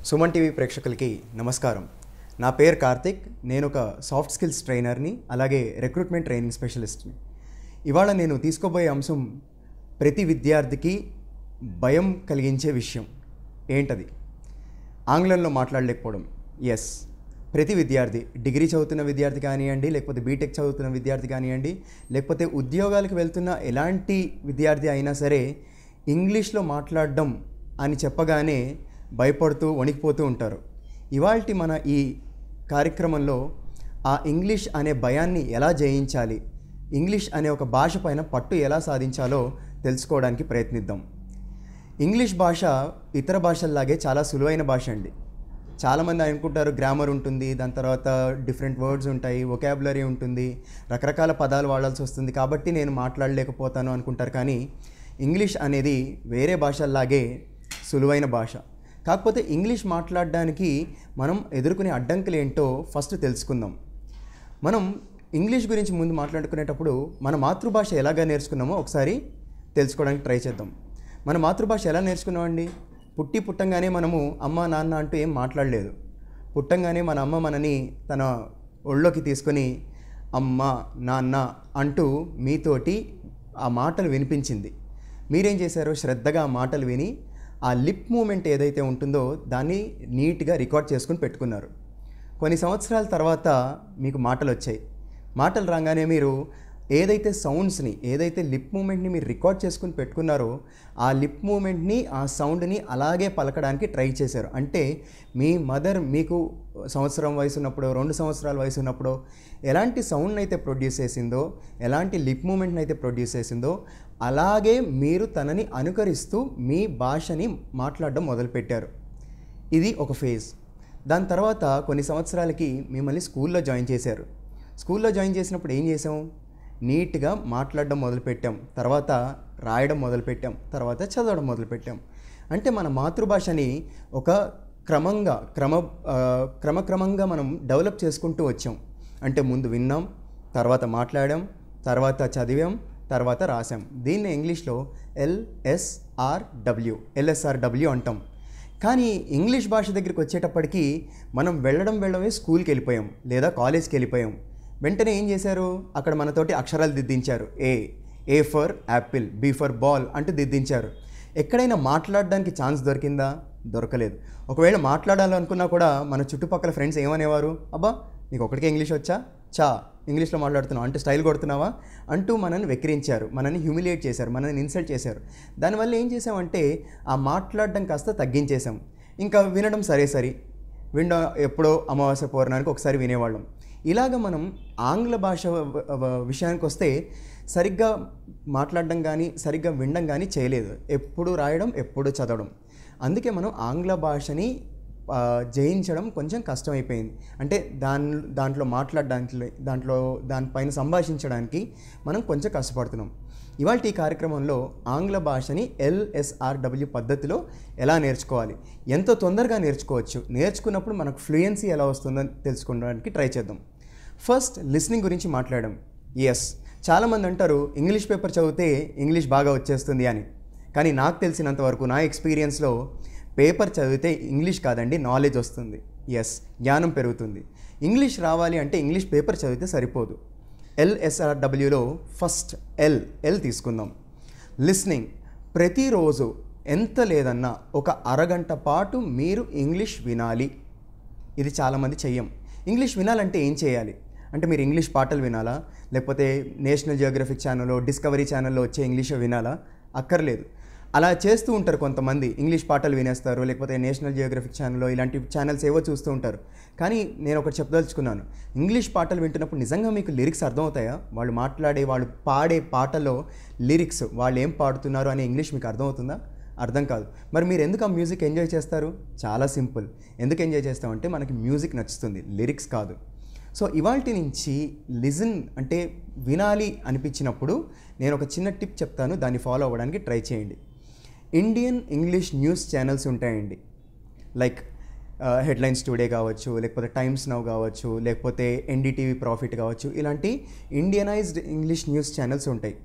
Suman TV ప్రేక్షకులకి నమస్కారం నా పేరు కార్తిక్ నేను ఒక సాఫ్ట్ స్కిల్స్ ట్రైనర్ని అలాగే రిక్రూట్మెంట్ ట్రైనింగ్ స్పెషలిస్ట్ని ఇవాళ నేను తీసుకోబోయే అంశం ప్రతి విద్యార్థికి భయం కలిగించే విషయం ఏంటది ఆంగ్లంలో మాట్లాడలేకపోవడం ఎస్ ప్రతి విద్యార్థి డిగ్రీ చదువుతున్న విద్యార్థి కానివ్వండి లేకపోతే బీటెక్ చదువుతున్న విద్యార్థి కానివ్వండి లేకపోతే ఉద్యోగాలకు వెళ్తున్న ఎలాంటి విద్యార్థి అయినా సరే ఇంగ్లీష్లో మాట్లాడడం అని చెప్పగానే భయపడుతూ వణికిపోతూ ఉంటారు ఇవాల్టి మన ఈ కార్యక్రమంలో ఆ ఇంగ్లీష్ అనే భయాన్ని ఎలా జయించాలి ఇంగ్లీష్ అనే ఒక భాష పైన పట్టు ఎలా సాధించాలో తెలుసుకోవడానికి ప్రయత్నిద్దాం ఇంగ్లీష్ భాష ఇతర భాషల్లాగే చాలా సులువైన భాష అండి చాలామంది అనుకుంటారు గ్రామర్ ఉంటుంది దాని తర్వాత డిఫరెంట్ వర్డ్స్ ఉంటాయి ఒకాబులరీ ఉంటుంది రకరకాల పదాలు వాడాల్సి వస్తుంది కాబట్టి నేను మాట్లాడలేకపోతాను అనుకుంటారు కానీ ఇంగ్లీష్ అనేది వేరే భాషల్లాగే సులువైన భాష కాకపోతే ఇంగ్లీష్ మాట్లాడడానికి మనం ఎదుర్కొనే అడ్డంకులు ఏంటో ఫస్ట్ తెలుసుకుందాం మనం ఇంగ్లీష్ గురించి ముందు మాట్లాడుకునేటప్పుడు మన మాతృభాష ఎలాగా నేర్చుకున్నామో ఒకసారి తెలుసుకోవడానికి ట్రై చేద్దాం మన మాతృభాష ఎలా నేర్చుకున్నామండి పుట్టి పుట్టంగానే మనము అమ్మ నాన్న అంటూ ఏం మాట్లాడలేదు పుట్టంగానే మన అమ్మ మనని తన ఒళ్ళోకి తీసుకొని అమ్మ నాన్న అంటూ మీతోటి ఆ మాటలు వినిపించింది మీరేం చేశారు శ్రద్ధగా ఆ మాటలు విని ఆ లిప్ మూమెంట్ ఏదైతే ఉంటుందో దాన్ని నీట్గా రికార్డ్ చేసుకుని పెట్టుకున్నారు కొన్ని సంవత్సరాల తర్వాత మీకు మాటలు వచ్చాయి మాటలు రాగానే మీరు ఏదైతే సౌండ్స్ని ఏదైతే లిప్ మూమెంట్ని మీరు రికార్డ్ చేసుకుని పెట్టుకున్నారో ఆ లిప్ మూమెంట్ని ఆ సౌండ్ని అలాగే పలకడానికి ట్రై చేశారు అంటే మీ మదర్ మీకు సంవత్సరం వయసు ఉన్నప్పుడు రెండు సంవత్సరాల వయసు ఉన్నప్పుడు ఎలాంటి సౌండ్ని అయితే ప్రొడ్యూస్ చేసిందో ఎలాంటి లిప్ మూమెంట్ని అయితే ప్రొడ్యూస్ చేసిందో అలాగే మీరు తనని అనుకరిస్తూ మీ భాషని మాట్లాడడం మొదలుపెట్టారు ఇది ఒక ఫేజ్ దాని తర్వాత కొన్ని సంవత్సరాలకి మిమ్మల్ని స్కూల్లో జాయిన్ చేశారు స్కూల్లో జాయిన్ చేసినప్పుడు ఏం చేసాం నీట్గా మాట్లాడడం మొదలుపెట్టాం తర్వాత రాయడం మొదలుపెట్టాం తర్వాత చదవడం మొదలుపెట్టాం అంటే మన మాతృభాషని ఒక క్రమంగా క్రమ ఆ, క్రమక్రమంగా మనం డెవలప్ చేసుకుంటూ వచ్చాం అంటే ముందు విన్నాం తర్వాత మాట్లాడాం తర్వాత చదివాం తర్వాత రాసాం దీన్ని ఇంగ్లీష్లో ఎల్ఎస్ఆర్డబ్ల్యూ ఎల్ఎస్ఆర్డబ్ల్యూ అంటాం కానీ ఇంగ్లీష్ భాష దగ్గరికి వచ్చేటప్పటికి మనం వెళ్ళడం వెళ్ళడమే స్కూల్కి వెళ్ళిపోయాం లేదా కాలేజ్కి వెళ్ళిపోయాం వెంటనే ఏం చేశారు అక్కడ మనతోటి అక్షరాలు దిద్దించారు A A for apple B for ball అంటూ దిద్దించారు ఎక్కడైనా మాట్లాడడానికి ఛాన్స్ దొరికిందా దొరకలేదు ఒకవేళ మాట్లాడాలనుకున్నా కూడా మన చుట్టుపక్కల ఫ్రెండ్స్ ఏమనేవారు అబ్బా నీకు ఒకటికే ఇంగ్లీష్ వచ్చా చా ఇంగ్లీష్లో మాట్లాడుతున్నావు అంటే స్టైల్ కొడుతున్నావా అంటూ మనల్ని వెక్కిరించారు మనల్ని హ్యూమిలియేట్ చేశారు మనల్ని ఇన్సల్ట్ చేశారు దానివల్ల ఏం చేసామంటే ఆ మాట్లాడడం కాస్త తగ్గించేసాం ఇంకా వినడం సరే సరి విండ ఎప్పుడో అమావాస్య పౌర్ణానికి ఒకసారి వినేవాళ్ళం ఇలాగ మనం ఆంగ్ల భాష వ- వ- విషయానికి వస్తే సరిగ్గా మాట్లాడడం కానీ సరిగ్గా వినడం కానీ చేయలేదు ఎప్పుడు రాయడం ఎప్పుడు చదవడం అందుకే మనం ఆంగ్ల భాషని ఆ, జయించడం కొంచెం కష్టమైపోయింది అంటే దాని దాంట్లో మాట్లాడడానికి దాంట్లో దానిపైన సంభాషించడానికి మనం కొంచెం కష్టపడుతున్నాం ఇవాళ ఈ కార్యక్రమంలో ఆంగ్ల భాషని ఎల్ఎస్ఆర్డబ్ల్యూ పద్ధతిలో ఎలా నేర్చుకోవాలి ఎంతో తొందరగా నేర్చుకోవచ్చు నేర్చుకున్నప్పుడు మనకు ఫ్లూయెన్సీ ఎలా వస్తుందో తెలుసుకోవడానికి ట్రై చేద్దాం ఫస్ట్ లిస్నింగ్ గురించి మాట్లాడడం ఎస్ చాలామంది అంటారు ఇంగ్లీష్ పేపర్ చదివితే ఇంగ్లీష్ బాగా వచ్చేస్తుంది అని కానీ నాకు తెలిసినంత వరకు నా ఎక్స్పీరియన్స్లో పేపర్ చదివితే ఇంగ్లీష్ కాదండి నాలెడ్జ్ వస్తుంది ఎస్ జ్ఞానం పెరుగుతుంది ఇంగ్లీష్ రావాలి అంటే ఇంగ్లీష్ పేపర్ చదివితే సరిపోదు ఎల్ఎస్ఆర్డబ్ల్యూలో ఫస్ట్ ఎల్ ఎల్ తీసుకుందాం లిస్నింగ్ ప్రతిరోజు ఎంత లేదన్నా ఒక అరగంట పాటు మీరు ఇంగ్లీష్ వినాలి ఇది చాలామంది చెయ్యం ఇంగ్లీష్ వినాలంటే ఏం చేయాలి అంటే మీరు ఇంగ్లీష్ పాటలు వినాలా లేకపోతే నేషనల్ జియోగ్రఫిక్ ఛానల్లో డిస్కవరీ ఛానల్లో వచ్చే ఇంగ్లీష్ వినాలా అక్కర్లేదు అలా చేస్తూ ఉంటారు కొంతమంది ఇంగ్లీష్ పాటలు వినేస్తారు లేకపోతే నేషనల్ జియోగ్రఫిక్ ఛానల్లో ఇలాంటి ఛానల్స్ ఏవో చూస్తూ ఉంటారు కానీ నేను ఒకటి చెప్పదలుచుకున్నాను ఇంగ్లీష్ పాటలు వింటున్నప్పుడు నిజంగా మీకు లిరిక్స్ అర్థమవుతాయా వాళ్ళు మాట్లాడే వాళ్ళు పాడే పాటలో లిరిక్స్ వాళ్ళు ఏం పాడుతున్నారు అనే ఇంగ్లీష్ మీకు అర్థమవుతుందా అర్థం కాదు మరి మీరు ఎందుకు ఆ మ్యూజిక్ ఎంజాయ్ చేస్తారు చాలా సింపుల్ ఎందుకు ఎంజాయ్ చేస్తామంటే మనకి మ్యూజిక్ నచ్చుతుంది లిరిక్స్ కాదు సో ఇవాల్టి నుంచి లిజన్ అంటే వినాలి అనిపించినప్పుడు నేను ఒక చిన్న టిప్ చెప్తాను దాన్ని ఫాలో అవ్వడానికి ట్రై చేయండి ఇండియన్ ఇంగ్లీష్ న్యూస్ ఛానల్స్ ఉంటాయండి లైక్ హెడ్లైన్స్ టుడే కావచ్చు లేకపోతే టైమ్స్ నౌ కావచ్చు లేకపోతే ఎన్డీటీవీ ప్రాఫిట్ కావచ్చు ఇలాంటి ఇండియనైజ్డ్ ఇంగ్లీష్ న్యూస్ ఛానల్స్ ఉంటాయి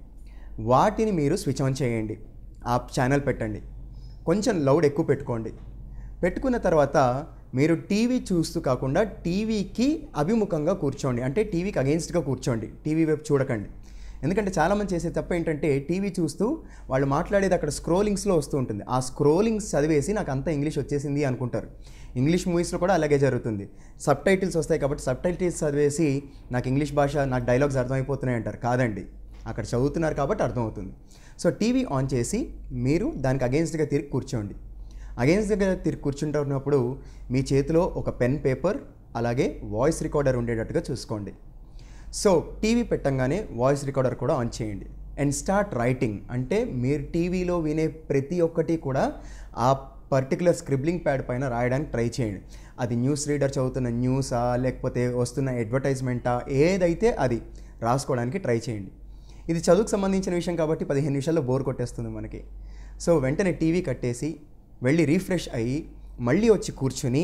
వాటిని మీరు స్విచ్ ఆన్ చేయండి ఆ ఛానల్ పెట్టండి కొంచెం లౌడ్ ఎక్కువ పెట్టుకోండి పెట్టుకున్న తర్వాత మీరు టీవీ చూస్తూ కాకుండా టీవీకి అభిముఖంగా కూర్చోండి అంటే టీవీకి అగెన్స్ట్గా కూర్చోండి టీవీ వైపు చూడకండి ఎందుకంటే చాలామంది చేసే తప్ప ఏంటంటే టీవీ చూస్తూ వాళ్ళు మాట్లాడేది అక్కడ స్క్రోలింగ్స్లో వస్తూ ఉంటుంది ఆ స్క్రోలింగ్స్ చదివేసి నాకు అంత ఇంగ్లీష్ వచ్చేసింది అనుకుంటారు ఇంగ్లీష్ మూవీస్లో కూడా అలాగే జరుగుతుంది సబ్ టైటిల్స్ వస్తాయి కాబట్టి సబ్ టైటిల్స్ చదివేసి నాకు ఇంగ్లీష్ భాష నాకు డైలాగ్స్ అర్థమైపోతున్నాయి అంటారు కాదండి అక్కడ చదువుతున్నారు కాబట్టి అర్థమవుతుంది సో టీవీ ఆన్ చేసి మీరు దానికి అగెన్స్ట్గా తిరిగి కూర్చోండి అగెన్స్ట్గా తిరిగి కూర్చుంటున్నప్పుడు మీ చేతిలో ఒక పెన్ పేపర్ అలాగే వాయిస్ రికార్డర్ ఉండేటట్టుగా చూసుకోండి సో టీవీ పెట్టంగానే వాయిస్ రికార్డర్ కూడా ఆన్ చేయండి అండ్ స్టార్ట్ రైటింగ్ అంటే మీరు టీవీలో వినే ప్రతి ఒక్కటి కూడా ఆ పర్టికులర్ స్క్రిబ్లింగ్ ప్యాడ్ పైన రాయడానికి ట్రై చేయండి అది న్యూస్ రీడర్ చదువుతున్న న్యూసా లేకపోతే వస్తున్న అడ్వర్టైజ్మెంటా ఏదైతే అది రాసుకోవడానికి ట్రై చేయండి ఇది చదువుకు సంబంధించిన విషయం కాబట్టి పదిహేను నిమిషాల్లో బోర్ కొట్టేస్తుంది మనకి సో వెంటనే టీవీ కట్టేసి వెళ్ళి రీఫ్రెష్ అయ్యి మళ్ళీ వచ్చి కూర్చుని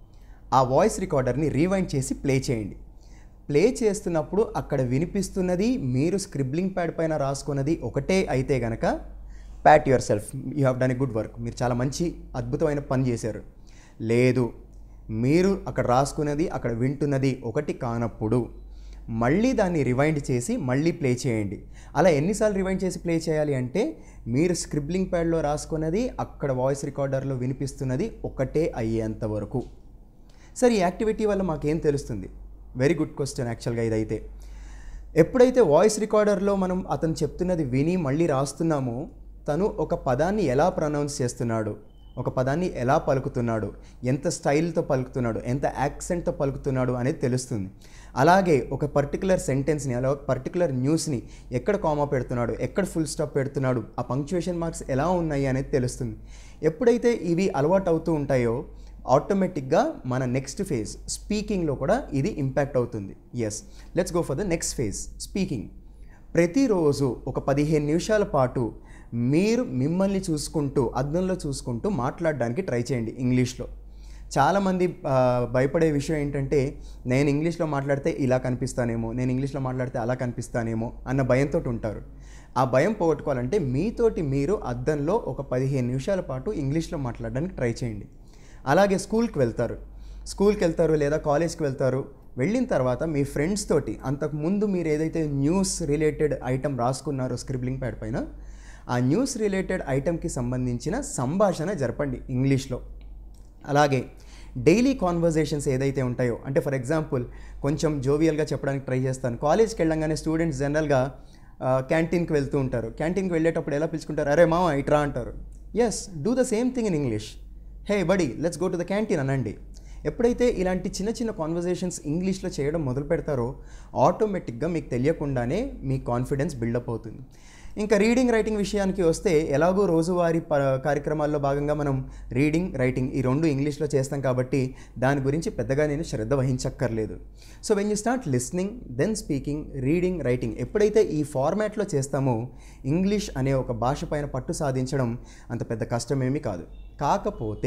ఆ వాయిస్ రికార్డర్ని రీవైండ్ చేసి ప్లే చేయండి ప్లే చేస్తున్నప్పుడు అక్కడ వినిపిస్తున్నది మీరు స్క్రిబ్లింగ్ ప్యాడ్ పైన రాసుకున్నది ఒకటే అయితే గనక pat yourself you have done a good work మీరు చాలా మంచి అద్భుతమైన పని చేశారు లేదు మీరు అక్కడ రాసుకున్నది అక్కడ వింటున్నది ఒకటి కానప్పుడు మళ్ళీ దాన్ని రివైండ్ చేసి మళ్ళీ ప్లే చేయండి అలా ఎన్నిసార్లు రివైండ్ చేసి ప్లే చేయాలి అంటే మీరు స్క్రిబ్లింగ్ ప్యాడ్లో రాసుకున్నది అక్కడ వాయిస్ రికార్డర్లో వినిపిస్తున్నది ఒకటే అయ్యేంత వరకు సార్ ఈ యాక్టివిటీ వల్ల మాకేం తెలుస్తుంది వెరీ గుడ్ క్వశ్చన్ యాక్చువల్గా ఇదైతే ఎప్పుడైతే వాయిస్ రికార్డర్లో మనం అతను చెప్తున్నది విని మళ్ళీ రాస్తున్నామో తను ఒక పదాన్ని ఎలా ప్రొనౌన్స్ చేస్తున్నాడు ఒక పదాన్ని ఎలా పలుకుతున్నాడు ఎంత స్టైల్తో పలుకుతున్నాడు ఎంత యాక్సెంట్తో పలుకుతున్నాడు అనేది తెలుస్తుంది అలాగే ఒక పర్టికులర్ సెంటెన్స్ని అలా ఒక పర్టికులర్ న్యూస్ని ఎక్కడ కామా పెడుతున్నాడు ఎక్కడ ఫుల్ స్టాప్ పెడుతున్నాడు ఆ పంక్చువేషన్ మార్క్స్ ఎలా ఉన్నాయి అనేది తెలుస్తుంది ఎప్పుడైతే ఇవి అలవాటు అవుతూ ఉంటాయో ఆటోమేటిక్గా మన నెక్స్ట్ ఫేజ్ స్పీకింగ్లో కూడా ఇది ఇంపాక్ట్ అవుతుంది yes let's go for the next phase speaking ప్రతిరోజు ఒక పదిహేను నిమిషాల పాటు మీరు మిమ్మల్ని చూసుకుంటూ అద్దంలో చూసుకుంటూ మాట్లాడడానికి ట్రై చేయండి ఇంగ్లీష్లో చాలామంది ఆ, భయపడే విషయం ఏంటంటే నేను ఇంగ్లీష్లో మాట్లాడితే ఇలా కనిపిస్తానేమో నేను ఇంగ్లీష్లో మాట్లాడితే అలా కనిపిస్తానేమో అన్న భయంతో ఉంటారు ఆ భయం పోగొట్టుకోవాలంటే మీతోటి మీరు అద్దంలో ఒక పదిహేను నిమిషాల పాటు ఇంగ్లీష్లో మాట్లాడడానికి ట్రై చేయండి అలాగే స్కూల్కి వెళ్తారు స్కూల్కి వెళ్తారు లేదా కాలేజ్కి వెళ్తారు వెళ్ళిన తర్వాత మీ ఫ్రెండ్స్ తోటి అంతకు ముందు మీరు ఏదైతే న్యూస్ రిలేటెడ్ ఐటమ్ రాసుకున్నారో స్క్రిబ్లింగ్ ప్యాడ్ పైన ఆ న్యూస్ రిలేటెడ్ ఐటమ్కి సంబంధించిన సంభాషణ జరపండి ఇంగ్లీష్లో అలాగే డైలీ కాన్వర్జేషన్స్ ఏదైతే ఉంటాయో అంటే ఫర్ ఎగ్జాంపుల్ కొంచెం జోవియల్గా చెప్పడానికి ట్రై చేస్తాను కాలేజ్కి వెళ్ళంగానే స్టూడెంట్స్ జనరల్గా క్యాంటీన్కి వెళ్తూ ఉంటారు క్యాంటీన్కి వెళ్ళేటప్పుడు ఎలా పిలుచుకుంటారు అరే మామ ఇట్రా అంటారు yes do the same thing in English hey buddy let's go to the canteen అనండి ఎప్పుడైతే ఇలాంటి చిన్న చిన్న కాన్వర్జేషన్స్ ఇంగ్లీష్లో చేయడం మొదలు పెడతారో ఆటోమేటిక్గా మీకు తెలియకుండానే మీ కాన్ఫిడెన్స్ బిల్డప్ అవుతుంది ఇంకా రీడింగ్ రైటింగ్ విషయానికి వస్తే ఎలాగో రోజువారీ ప కార్యక్రమాల్లో భాగంగా మనం రీడింగ్ రైటింగ్ ఈ రెండు ఇంగ్లీష్లో చేస్తాం కాబట్టి దాని గురించి పెద్దగా నేను శ్రద్ధ వహించక్కర్లేదు so when you start listening then speaking reading writing ఎప్పుడైతే ఈ ఫార్మాట్లో చేస్తామో ఇంగ్లీష్ అనే ఒక భాష పైన పట్టు సాధించడం అంత పెద్ద కష్టమేమీ కాదు కాకపోతే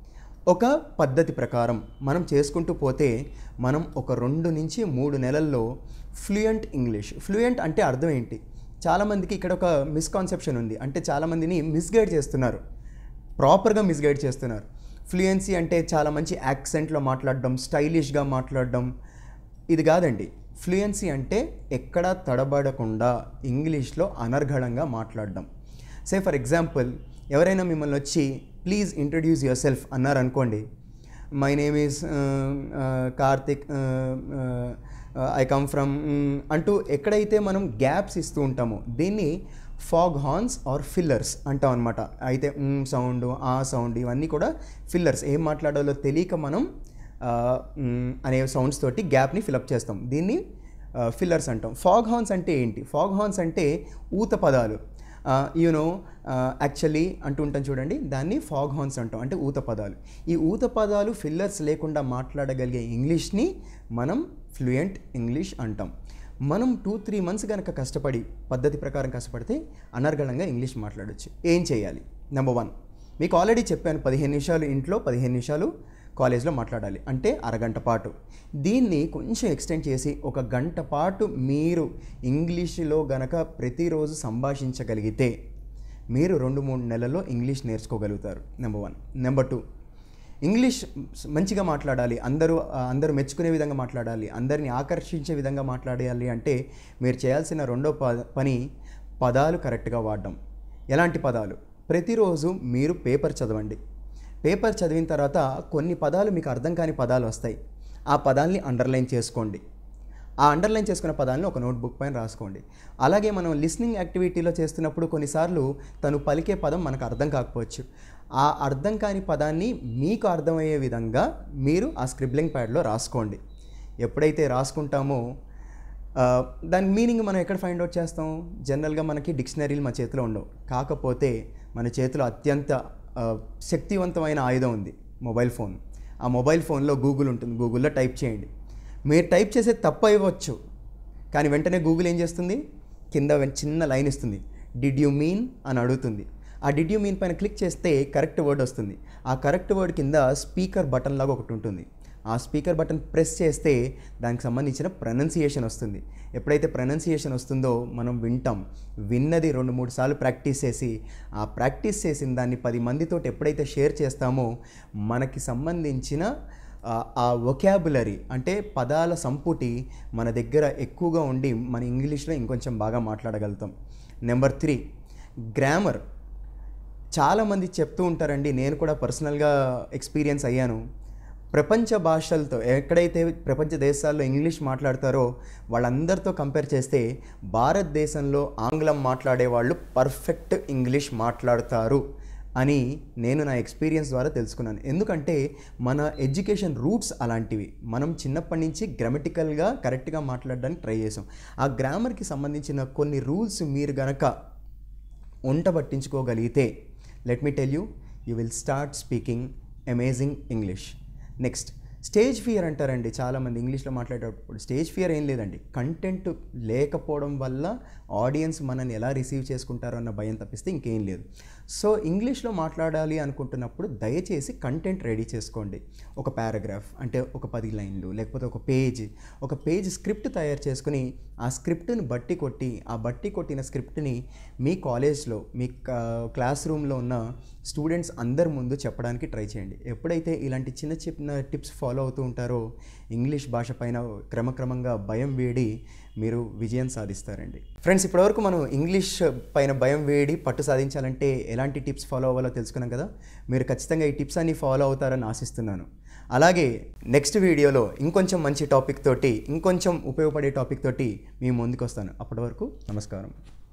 ఒక పద్ధతి ప్రకారం మనం చేసుకుంటూ పోతే మనం ఒక రెండు నుంచి మూడు నెలల్లో ఫ్లూయెంట్ ఇంగ్లీష్ ఫ్లూయెంట్ అంటే అర్థం ఏంటి చాలామందికి ఇక్కడ ఒక మిస్కాన్సెప్షన్ ఉంది అంటే చాలామందిని మిస్గైడ్ చేస్తున్నారు ప్రాపర్గా మిస్గైడ్ చేస్తున్నారు ఫ్లూయెన్సీ అంటే చాలా మంచి యాక్సెంట్లో మాట్లాడడం స్టైలిష్గా మాట్లాడడం ఇది కాదండి ఫ్లూయెన్సీ అంటే ఎక్కడా తడబడకుండా ఇంగ్లీష్లో అనర్గళంగా మాట్లాడడం సే ఫర్ ఎగ్జాంపుల్ ఎవరైనా మిమ్మల్ని వచ్చి ప్లీజ్ ఇంట్రడ్యూస్ యువర్ సెల్ఫ్ అన్నారు అనుకోండి my name is Karthik I come from అంటూ ఎక్కడైతే మనం గ్యాప్స్ ఇస్తూ ఉంటామో దీన్ని ఫాగ్ హార్న్స్ ఆర్ ఫిల్లర్స్ అంటాం అనమాట అయితే సౌండ్ ఆ సౌండ్ ఇవన్నీ కూడా ఫిల్లర్స్ ఏం మాట్లాడాలో తెలియక మనం ఆ, మ్, అనే సౌండ్స్ తోటి గ్యాప్ని ఫిలప్ చేస్తాం దీన్ని ఫిల్లర్స్ అంటాం ఫాగ్ హార్న్స్ అంటే ఏంటి ఫాగ్ హార్న్స్ అంటే ఊత పదాలు యూనో యాక్చువల్లీ అంటూ ఉంటాం చూడండి దాన్ని ఫాగ్ హార్న్స్ అంటాం అంటే ఊత పదాలు ఈ ఊత పదాలు ఫిల్లర్స్ లేకుండా మాట్లాడగలిగే ఇంగ్లీష్ని మనం ఫ్లూయెంట్ ఇంగ్లీష్ అంటాం మనం టూ త్రీ మంత్స్ కనుక కష్టపడి పద్ధతి ప్రకారం కష్టపడితే అనర్గళంగా ఇంగ్లీష్ మాట్లాడొచ్చు ఏం చేయాలి నెంబర్ వన్ మీకు ఆల్రెడీ చెప్పాను పదిహేను నిమిషాలు ఇంట్లో పదిహేను నిమిషాలు కాలేజ్లో మాట్లాడాలి అంటే అరగంట పాటు దీన్ని కొంచెం ఎక్స్టెండ్ చేసి ఒక గంట పాటు మీరు ఇంగ్లీష్లో గనక ప్రతిరోజు సంభాషించగలిగితే మీరు రెండు మూడు నెలల్లో ఇంగ్లీష్ నేర్చుకోగలుగుతారు number one number two English మంచిగా మాట్లాడాలి అందరూ ఆ, అందరూ మెచ్చుకునే విధంగా మాట్లాడాలి అందరిని ఆకర్షించే విధంగా మాట్లాడాలి అంటే మీరు చేయాల్సిన రెండో ప- పని పదాలు కరెక్ట్గా వాడడం ఎలాంటి పదాలు ప్రతిరోజు మీరు పేపర్ చదవండి పేపర్ చదివిన తర్వాత కొన్ని పదాలు మీకు అర్థం కాని పదాలు వస్తాయి ఆ పదాల్ని అండర్లైన్ చేసుకోండి ఆ అండర్లైన్ చేసుకున్న పదాలను ఒక నోట్బుక్ పైన రాసుకోండి అలాగే మనం లిస్నింగ్ యాక్టివిటీలో చేస్తున్నప్పుడు కొన్నిసార్లు తను పలికే పదం మనకు అర్థం కాకపోవచ్చు ఆ అర్థం కాని పదాన్ని మీకు అర్థమయ్యే విధంగా మీరు ఆ స్క్రిబ్లింగ్ ప్యాడ్లో రాసుకోండి ఎప్పుడైతే రాసుకుంటామో ఆ, దాని మీనింగ్ మనం ఎక్కడ ఫైండ్ అవుట్ చేస్తాం జనరల్గా మనకి డిక్షనరీలు మన చేతిలో ఉండవు కాకపోతే మన చేతిలో అత్యంత ఆ, శక్తివంతమైన ఆయుధం ఉంది మొబైల్ ఫోన్ ఆ మొబైల్ ఫోన్లో గూగుల్ ఉంటుంది గూగుల్లో టైప్ చేయండి మీరు టైప్ చేసే తప్పు అవ్వచ్చు కానీ వెంటనే గూగుల్ ఏం చేస్తుంది కింద వెన్- చిన్న లైన్ ఇస్తుంది డిడ్ యూ మీన్ అని అడుగుతుంది ఆ డిడ్ యూ మీన్ పైన క్లిక్ చేస్తే కరెక్ట్ వర్డ్ వస్తుంది ఆ కరెక్ట్ వర్డ్ కింద స్పీకర్ బటన్ లాగా ఒకటి ఉంటుంది ఆ స్పీకర్ బటన్ ప్రెస్ చేస్తే దానికి సంబంధించిన ప్రొనౌన్సియేషన్ వస్తుంది ఎప్పుడైతే ప్రొనౌన్సియేషన్ వస్తుందో మనం వింటాం విన్నది రెండు మూడు సార్లు ప్రాక్టీస్ చేసి ఆ ప్రాక్టీస్ చేసిన దాన్ని పది మందితో ఎప్పుడైతే షేర్ చేస్తామో మనకి సంబంధించిన ఆ- ఆ వొకాబులరీ అంటే పదాల సంపుటి మన దగ్గర ఎక్కువగా ఉండి మన ఇంగ్లీష్లో ఇంకొంచెం బాగా మాట్లాడగలుగుతాం నెంబర్ త్రీ గ్రామర్ చాలామంది చెప్తూ ఉంటారండి నేను కూడా పర్సనల్గా ఎక్స్పీరియన్స్ అయ్యాను ప్రపంచ భాషలతో ఎక్కడైతే ప్రపంచ దేశాల్లో ఇంగ్లీష్ మాట్లాడతారో వాళ్ళందరితో కంపేర్ చేస్తే భారతదేశంలో ఆంగ్లం మాట్లాడే వాళ్ళు పర్ఫెక్ట్ ఇంగ్లీష్ మాట్లాడతారు అని నేను నా ఎక్స్పీరియన్స్ ద్వారా తెలుసుకున్నాను ఎందుకంటే మన ఎడ్యుకేషన్ రూట్స్ అలాంటివి మనం చిన్నప్పటి నుంచి గ్రామటికల్గా కరెక్ట్గా మాట్లాడడానికి ట్రై చేసాం ఆ గ్రామర్కి సంబంధించిన కొన్ని రూల్స్ మీరు గనక వంట పట్టించుకోగలిగితే let me tell you you will start speaking amazing English next stage fear అంటారండి చాలామంది ఇంగ్లీష్లో మాట్లాడేటప్పుడు స్టేజ్ ఫియర్ ఏం లేదండి కంటెంట్ లేకపోవడం వల్ల ఆడియన్స్ మనల్ని ఎలా రిసీవ్ చేసుకుంటారో అన్న భయం తప్పిస్తే ఇంకేం లేదు సో ఇంగ్లీష్లో మాట్లాడాలి అనుకుంటున్నప్పుడు దయచేసి కంటెంట్ రెడీ చేసుకోండి ఒక పారాగ్రాఫ్ అంటే ఒక పది లైన్లు లేకపోతే ఒక పేజ్ ఒక పేజ్ స్క్రిప్ట్ తయారు చేసుకుని ఆ స్క్రిప్ట్ని బట్టి కొట్టి ఆ బట్టి కొట్టిన స్క్రిప్ట్ని మీ కాలేజ్లో మీ క్లాస్ రూమ్లో ఉన్న స్టూడెంట్స్ అందరి ముందు చెప్పడానికి ట్రై చేయండి ఎప్పుడైతే ఇలాంటి చిన్న చిన్న టిప్స్ ఫాలో అవుతూ ఉంటారో ఇంగ్లీష్ భాష పైన క్రమక్రమంగా భయం వేడి మీరు విజయం సాధిస్తారండి ఫ్రెండ్స్ ఇప్పటివరకు మనం ఇంగ్లీష్ పైన భయం వేడి పట్టు సాధించాలంటే ఎలాంటి టిప్స్ ఫాలో అవ్వాలో తెలుసుకున్నాం కదా మీరు ఖచ్చితంగా ఈ టిప్స్ అన్ని ఫాలో అవుతారని ఆశిస్తున్నాను అలాగే నెక్స్ట్ వీడియోలో ఇంకొంచెం మంచి టాపిక్ తోటి ఇంకొంచెం ఉపయోగపడే టాపిక్ తోటి మీ ముందుకు వస్తాను అప్పటి వరకు నమస్కారం